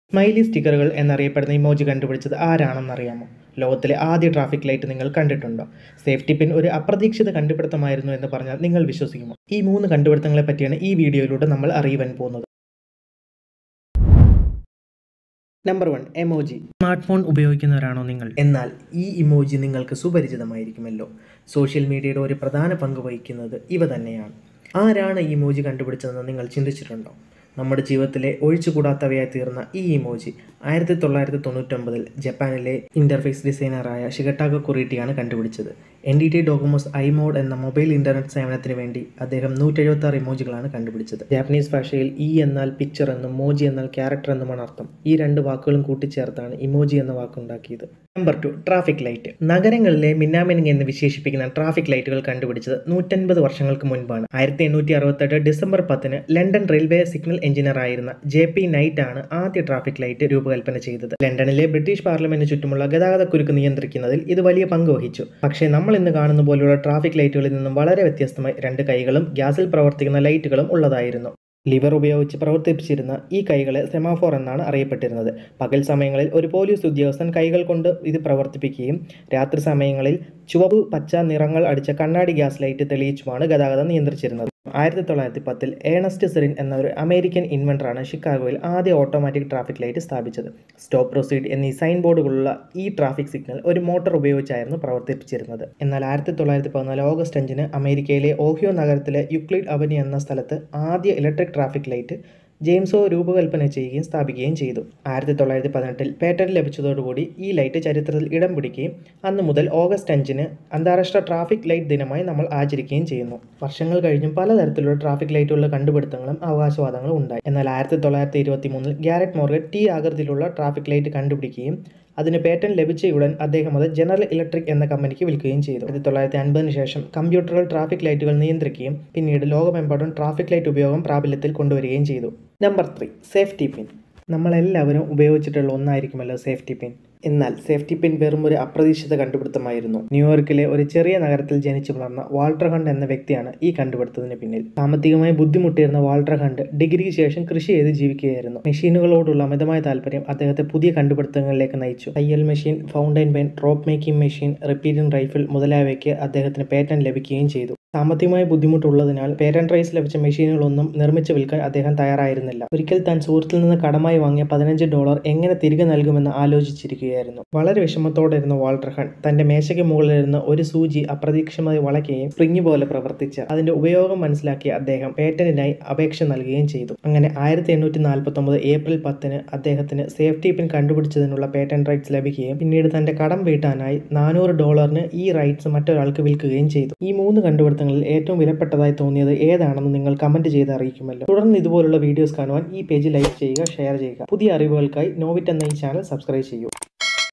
smiley സ്റ്റിക്കറുകൾ എന്നറിയപ്പെടുന്ന emoji കണ്ടുപിടിച്ചത് ആരാണെന്നറിയാമോ ലോകത്തിലെ ആദ്യ ട്രാഫിക് ലൈറ്റ് നിങ്ങൾ കണ്ടിട്ടുണ്ടോ സേഫ്റ്റി പിൻ ഒരു അപ്രതീക്ഷിത കണ്ടുപിടുത്തമായിരുന്നു എന്ന് പറഞ്ഞാൽ നിങ്ങൾ വിശ്വസിക്കുമോ ഈ മൂന്ന് കണ്ടുപിടുത്തങ്ങളെ പറ്റിയാണ് ഈ വീഡിയോയിലൂടെ നമ്മൾ അറിയുവാൻ പോകുന്നത് number one emoji smart phone ഉപയോഗിക്കുന്നവരാണോ നിങ്ങൾ എന്നാൽ ഈ ഇമോജി നിങ്ങൾക്ക് സുപരിചിതമായിരിക്കുമല്ലോ സോഷ്യൽ മീഡിയയുടെ ഒരു പ്രധാന പങ്ക് വഹിക്കുന്നത് ഇവ തന്നെയാണ് ആരാണ് ഈ ഇമോജി കണ്ടുപിടിച്ചതെന്ന് നിങ്ങൾ ചിന്തിച്ചിട്ടുണ്ടോ നമ്മുടെ ജീവിതത്തിലെ ഒഴിച്ചുകൂടാത്തവയായി തീർന്ന ഈ ഇമോജി ആയിരത്തി തൊള്ളായിരത്തി തൊണ്ണൂറ്റൊമ്പതിൽ ജപ്പാനിലെ ഇൻ്റർഫേസ് ഡിസൈനറായ ഷിഗട്ടാക കുറിറ്റിയാണ് കണ്ടുപിടിച്ചത് N D T Docomo's i mode എന്ന മൊബൈൽ ഇൻ്റർനെറ്റ് സേവനത്തിന് വേണ്ടി അദ്ദേഹം നൂറ്റെഴുപത്തി ആറ് ഇമോജികളാണ് കണ്ടുപിടിച്ചത് ജാപ്പനീസ് ഭാഷയിൽ ഇ എന്നാൽ പിക്ചർ എന്നും മോജി എന്നാൽ ക്യാരക്ടർ എന്നുമാണ് അർത്ഥം ഈ രണ്ട് വാക്കുകളും കൂട്ടിച്ചേർത്താണ് ഇമോജി എന്ന വാക്കുണ്ടാക്കിയത് നമ്പർ ടു ട്രാഫിക് ലൈറ്റ് നഗരങ്ങളിലെ മിന്നാമിനിങ് എന്ന് വിശേഷിപ്പിക്കുന്ന ട്രാഫിക് ലൈറ്റുകൾ കണ്ടുപിടിച്ചത് നൂറ്റൻപത് വർഷങ്ങൾക്ക് മുൻപാണ് ആയിരത്തി എണ്ണൂറ്റി അറുപത്തെട്ട് ഡിസംബർ പത്തിന് ലണ്ടൻ റെയിൽവേ സിഗ്നൽ എഞ്ചിനീയർ ആയിരുന്ന ജെ പി നൈറ്റ് ആണ് ആദ്യ ട്രാഫിക് ലൈറ്റ് രൂപകൽപ്പന ചെയ്തത് ലണ്ടനിലെ ബ്രിട്ടീഷ് പാർലമെന്റിന് ചുറ്റുമുള്ള ഗതാഗതക്കുരുക്ക് നിയന്ത്രിക്കുന്നതിൽ ഇത് വലിയ പങ്ക് വഹിച്ചു പക്ഷേ നമ്മൾ ഇന്ന് കാണുന്ന പോലെയുള്ള ട്രാഫിക് ലൈറ്റുകളിൽ നിന്നും വളരെ വ്യത്യസ്തമായി രണ്ട് കൈകളും ഗ്യാസിൽ പ്രവർത്തിക്കുന്ന ലൈറ്റുകളും ഉള്ളതായിരുന്നു ലിവർ ഉപയോഗിച്ച് പ്രവർത്തിപ്പിച്ചിരുന്ന ഈ കൈകളെ സെമാഫോർ എന്നാണ് അറിയപ്പെട്ടിരുന്നത് പകൽ സമയങ്ങളിൽ ഒരു പോലീസ് ഉദ്യോഗസ്ഥൻ കൈകൾ കൊണ്ട് ഇത് പ്രവർത്തിപ്പിക്കുകയും രാത്രി സമയങ്ങളിൽ ചുവപ്പ് പച്ച നിറങ്ങൾ അടിച്ച കണ്ണാടി ഗ്യാസ് ലൈറ്റ് തെളിയിച്ചുമാണ് ഗതാഗതം നിയന്ത്രിച്ചിരുന്നത് ആയിരത്തി തൊള്ളായിരത്തി പത്തിൽ ഏണസ്റ്റ് സെറിൻ എന്ന ഒരു അമേരിക്കൻ ഇൻവെൻറ്ററാണ് ഷിക്കാഗോയിൽ ആദ്യ ഓട്ടോമാറ്റിക് ട്രാഫിക് ലൈറ്റ് സ്ഥാപിച്ചത് സ്റ്റോപ്പ് പ്രൊസീഡ് എന്നീ സൈൻ ബോർഡുകളുള്ള ഈ ട്രാഫിക് സിഗ്നൽ ഒരു മോട്ടോർ ഉപയോഗിച്ചായിരുന്നു പ്രവർത്തിപ്പിച്ചിരുന്നത് എന്നാൽ ആയിരത്തി തൊള്ളായിരത്തി പതിനാല് ഓഗസ്റ്റ് അഞ്ചിന് അമേരിക്കയിലെ ഓഹിയോ നഗരത്തിലെ യുക്ലിഡ് അവനി എന്ന സ്ഥലത്ത് ആദ്യ ഇലക്ട്രിക് ട്രാഫിക് ലൈറ്റ് ജെയിംസോ രൂപകൽപ്പന ചെയ്യുകയും സ്ഥാപിക്കുകയും ചെയ്തു ആയിരത്തി തൊള്ളായിരത്തി പതിനെട്ടിൽ പേറ്റന്റ് ലഭിച്ചതോടുകൂടി ഈ ലൈറ്റ് ചരിത്രത്തിൽ ഇടം പിടിക്കുകയും അന്ന് മുതൽ ഓഗസ്റ്റ് അഞ്ചിന് അന്താരാഷ്ട്ര ട്രാഫിക് ലൈറ്റ് ദിനമായി നമ്മൾ ആചരിക്കുകയും ചെയ്യുന്നു വർഷങ്ങൾ കഴിഞ്ഞും പലതരത്തിലുള്ള ട്രാഫിക് ലൈറ്റുകളുടെ കണ്ടുപിടുത്തങ്ങളും അവകാശവാദങ്ങളും ഉണ്ടായി എന്നാൽ ആയിരത്തി തൊള്ളായിരത്തി ഇരുപത്തി മൂന്നിൽ ഗ്യാരറ്റ് മോർഗറ്റ് ടി ആകൃതിയിലുള്ള ട്രാഫിക് ലൈറ്റ് കണ്ടുപിടിക്കുകയും അതിന് പേറ്റന്റ് ലഭിച്ചയുടൻ അദ്ദേഹം അത് ജനറൽ ഇലക്ട്രിക് എന്ന കമ്പനിക്ക് വിൽക്കുകയും ചെയ്തു ആയിരത്തി തൊള്ളായിരത്തി അൻപതിന് ശേഷം കമ്പ്യൂട്ടറുകൾ ട്രാഫിക് ലൈറ്റുകൾ നിയന്ത്രിക്കുകയും പിന്നീട് ലോകമെമ്പാടും ട്രാഫിക് ലൈറ്റ് ഉപയോഗം പ്രാബല്യത്തിൽ കൊണ്ടുവരികയും ചെയ്തു നമ്പർ ത്രീ സേഫ്റ്റി പിൻ നമ്മളെല്ലാവരും ഉപയോഗിച്ചിട്ടുള്ള ഒന്നായിരിക്കുമല്ലോ സേഫ്റ്റി പിൻ എന്നാൽ സേഫ്റ്റി പിൻ വെറും ഒരു അപ്രതീക്ഷിത കണ്ടുപിടുത്തമായിരുന്നു ന്യൂയോർക്കിലെ ഒരു ചെറിയ നഗരത്തിൽ ജനിച്ചു വളർന്ന വാൾട്ടർ ഹണ്ട് എന്ന വ്യക്തിയാണ് ഈ കണ്ടുപിടുത്തത്തിന് പിന്നിൽ സാമ്പത്തികമായി ബുദ്ധിമുട്ടിയിരുന്ന വാൾട്ടർ ഹണ്ട് ഡിഗ്രിക്ക് ശേഷം കൃഷി ചെയ്ത് ജീവിക്കുകയായിരുന്നു മെഷീനുകളോടുള്ള അമിതമായ താല്പര്യം അദ്ദേഹത്തെ പുതിയ കണ്ടുപിടുത്തങ്ങളിലേക്ക് നയിച്ചു തയ്യൽ machine fountain pen rope making machine repeating rifle മുതലായവയ്ക്ക് അദ്ദേഹത്തിന് പേറ്റന്റ് ലഭിക്കുകയും ചെയ്തു സാമ്പത്തികമായി ബുദ്ധിമുട്ടുള്ളതിനാൽ പേറ്റന്റ് റൈസ് ലഭിച്ച മെഷീനുകളൊന്നും നിർമ്മിച്ചു വിൽക്കാൻ അദ്ദേഹം തയ്യാറായിരുന്നില്ല ഒരിക്കൽ താൻ സുഹൃത്തിൽ നിന്ന് കടമായി വാങ്ങിയ പതിനഞ്ച് ഡോളർ എങ്ങനെ തിരികെ നൽകുമെന്ന് ആലോചിച്ചിരിക്കുകയായിരുന്നു വളരെ വിഷമത്തോടെ ഇരുന്ന വാൾട്ടർ ഹൺ തന്റെ മേശയ്ക്ക് മുകളിലിരുന്ന് ഒരു സൂചി അപ്രതീക്ഷിതമായി വളയ്ക്കുകയും സ്പ്രിങ് പോലെ പ്രവർത്തിച്ച് അതിന്റെ ഉപയോഗം മനസ്സിലാക്കിയ അദ്ദേഹം പേറ്റന്റിനായി അപേക്ഷ നൽകുകയും ചെയ്തു അങ്ങനെ ആയിരത്തി എണ്ണൂറ്റി നാൽപ്പത്തി ഒമ്പത് ഏപ്രിൽ പത്തിന് അദ്ദേഹത്തിന് സേഫ്റ്റി പിൻ കണ്ടുപിടിച്ചതിനുള്ള പേറ്റന്റ് റൈറ്റ്സ് ലഭിക്കുകയും പിന്നീട് തന്റെ കടം വീട്ടാനായി നാനൂറ് ഡോളറിന് ഈ റൈറ്റ്സ് മറ്റൊരാൾക്ക് വിൽക്കുകയും ചെയ്തു ഈ മൂന്ന് കണ്ടുപിടുത്തങ്ങളിൽ ഏറ്റവും വിലപ്പെട്ടതായി തോന്നിയത് ഏതാണെന്ന് നിങ്ങൾ കമന്റ് ചെയ്ത് അറിയിക്കുമല്ലോ തുടർന്ന് ഇതുപോലുള്ള വീഡിയോസ് കാണുവാൻ ഈ പേജ് ലൈക്ക് ചെയ്യുക ഷെയർ ചെയ്യുക പുതിയ അറിവുകൾക്കായി നോവിറ്റ് എന്ന ഈ ചാനൽ സബ്സ്ക്രൈബ് ചെയ്യൂ